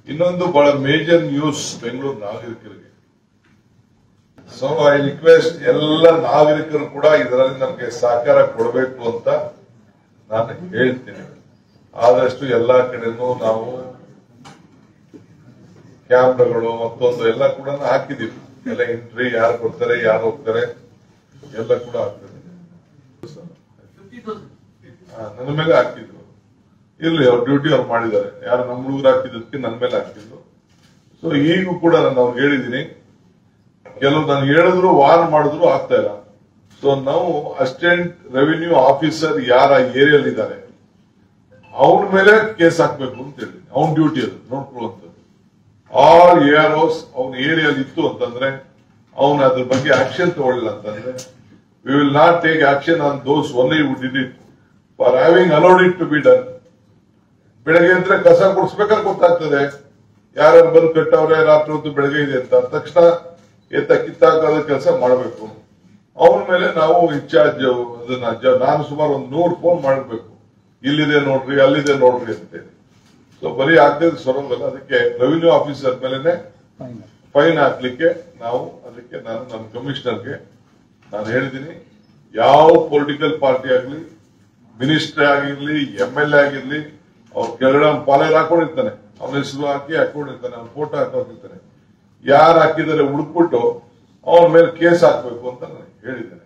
ಇನ್ನೊಂದು ಬಹಳ major news Bengaluru ನಾಗರಿಕರಿಗೆ ಸೊ ಐ ರಿಕ್ವೆಸ್ಟ್ ಎಲ್ಲ ನಾಗರಿಕರು ಕೂಡ ಇದರಲ್ಲಿ ನಮಗೆ ಸಹಕಾರ ಕೊಡಬೇಕು ಅಂತ ನಾನು ಹೇಳ್ತೀನಿ ಆದಷ್ಟು ಎಲ್ಲಾ ಕಡೆನೂ ನಾವು ಕ್ಯಾಮ್ರಾಗಳು ಮತ್ತೊಂದು ಎಲ್ಲ ಕೂಡ ಹಾಕಿದೀವಿ ಎಲ್ಲ ಎಂಟ್ರಿ ಯಾರು ಕೊಡ್ತಾರೆ ಯಾರು ಹೋಗ್ತಾರೆ ಎಲ್ಲ ಕೂಡ ಆಗ್ತದೆ ಆ, ನನ್ನ ಮೇಲೆ ಹಾಕಿದ್ರು ಇರ್ಲಿ ಅವ್ರ ಡ್ಯೂಟಿ ಅವ್ರು ಮಾಡಿದ್ದಾರೆ ಯಾರು ನಮ್ಮ ಹುಡುಗರು ಹಾಕಿದ್ದಕ್ಕೆ ನನ್ನ ಮೇಲೆ ಹಾಕಿದ್ರು ಸೊ ಈಗೂ ಕೂಡ ನಾನು ಅವ್ರಿಗೆ ಹೇಳಿದೀನಿ ಕೆಲವು ನಾನು ಹೇಳಿದ್ರು ವಾರ್ ಮಾಡಿದ್ರು ಆಗ್ತಾ ಇಲ್ಲ ಸೊ ನಾವು ಅಸಿಸ್ಟೆಂಟ್ ರೆವಿನ್ಯೂ ಆಫೀಸರ್ ಯಾರ ಏರಿಯಲ್ಲಿ ಇದ್ದಾರೆ ಅವನ ಮೇಲೆ ಕೇಸ್ ಹಾಕ್ಬೇಕು ಅಂತ ಹೇಳಿ ಅವನ ಡ್ಯೂಟಿ ಅದು ನೋಡ್ಕೊಳ್ಳುವಂಥದ್ದು ಆಲ್ ಏರ್ ಹೌಸ್ ಅವನ ಏರಿಯಲ್ಲಿ ಇತ್ತು ಅಂತಂದ್ರೆ ಅವನು ಅದ್ರ ಬಗ್ಗೆ ಆಕ್ಷನ್ ತಗೊಳ್ಳಿಲ್ಲ ಅಂತಂದ್ರೆ we will not take action on those only would did it for having allowed it to be done ಬೆಳಗ್ಗೆ ಅಂದ್ರೆ ಕಸ ಗುಡಿಸ್ಬೇಕಾದ್ರೆ ಗೊತ್ತಾಗ್ತದೆ ಯಾರ್ಯಾರು ಬಂದು ಕಟ್ಟವ್ರೆ ರಾತ್ರಿ ಹೊತ್ತು ಬೆಳಗ್ಗೆ ಇದೆ ಅಂತ ತಕ್ಷಣ ಎತ್ತ ಕಿತ್ತಾಕೋದ ಕೆಲಸ ಮಾಡಬೇಕು ಅವನ ಮೇಲೆ ನಾವು ಇನ್ಚಾರ್ಜ್ ಅದನ್ನ ಜ- ನಾನು ಸುಮಾರು ಒಂದು ನೂರು ಫೋನ್ ಮಾಡಬೇಕು ಇಲ್ಲಿದೆ ನೋಡ್ರಿ ಅಲ್ಲಿದೆ ನೋಡ್ರಿ ಅಂತೇಳಿ ಸೊ ಬರೀ ಆಗ್ತದೆ ಸೊರಂಗಲ್ಲ ಅದಕ್ಕೆ ರೆವಿನ್ಯೂ ಆಫೀಸರ್ ಮೇಲೆನೆ ಫೈನ್ ಹಾಕ್ಲಿಕ್ಕೆ ನಾವು ಅದಕ್ಕೆ ನಾನು ನಮ್ಮ ಕಮಿಷನರ್ಗೆ ನಾನು ಹೇಳಿದ್ದೀನಿ ಯಾವ ಪೊಲಿಟಿಕಲ್ ಪಾರ್ಟಿ ಆಗಲಿ ಮಿನಿಸ್ಟರ್ ಆಗಿರ್ಲಿ ಎಂ ಎಲ್ ಎ ಆಗಿರ್ಲಿ ಅವ್ರ ಕೆಳಗಡೆ ಅವ್ನ ಪಾಲರ್ ಹಾಕೊಂಡಿರ್ತಾನೆ ಅವನ ಹೆಸರು ಹಾಕಿ ಹಾಕೊಂಡಿರ್ತಾನೆ ಅವ್ನ ಫೋಟೋ ಹಾಕೊಂಡಿರ್ತಾನೆ ಯಾರು ಹಾಕಿದರೆ ಹುಡುಕ್ಬಿಟ್ಟು ಅವನ ಮೇಲೆ ಕೇಸ್ ಹಾಕ್ಬೇಕು ಅಂತ ನಾನು ಹೇಳಿದ್ದೇನೆ